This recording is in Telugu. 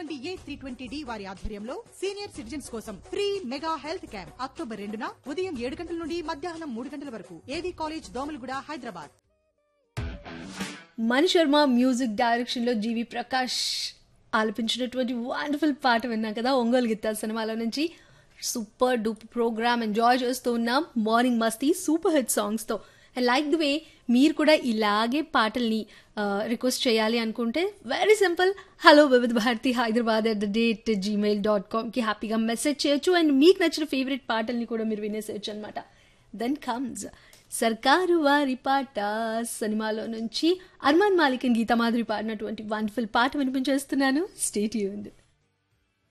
twenty A three twenty D వారి ఆధ్వర్యంలో సీనియర్ సిటిజన్స్ కోసం free mega health camp October రెండున ఉదయం ఏడు గంటల నుండి మధ్యాహ్నం మూడు గంటల వరకు AV college Domalguda Hyderabad Mani Sharma music డైరెక్షన్లో జీవి ప్రకాష్ ఆలపించినటువంటి వండర్ఫుల్ పాట విన్నాం కదా ఒంగోలు గిత్తా సినిమాలో నుంచి సూపర్ డూప్ ప్రోగ్రామ్ ఎంజాయ్ చేస్తూ ఉన్నాం మార్నింగ్ మస్తీ సూపర్ హిట్ సాంగ్స్తో అండ్ లైక్ ది వే మీరు కూడా ఇలాగే పాటల్ని రిక్వెస్ట్ చేయాలి అనుకుంటే very simple hello Vividh Bharati Hyderabad at the rate gmail dot కామ్కి హ్యాపీగా మెసేజ్ చేయొచ్చు అండ్ మీకు నచ్చిన ఫేవరెట్ పాటల్ని కూడా మీరు వినేసేయచ్చు అనమాట దెన్ కమ్స్ సర్కారు వారి పాట సినిమాలో నుంచి అర్మాన్ మాలిక్ గీతా మాధురి పాడినటువంటి వండర్ఫుల్ పాట వినిపించేస్తున్నాను స్టేట్ యూంది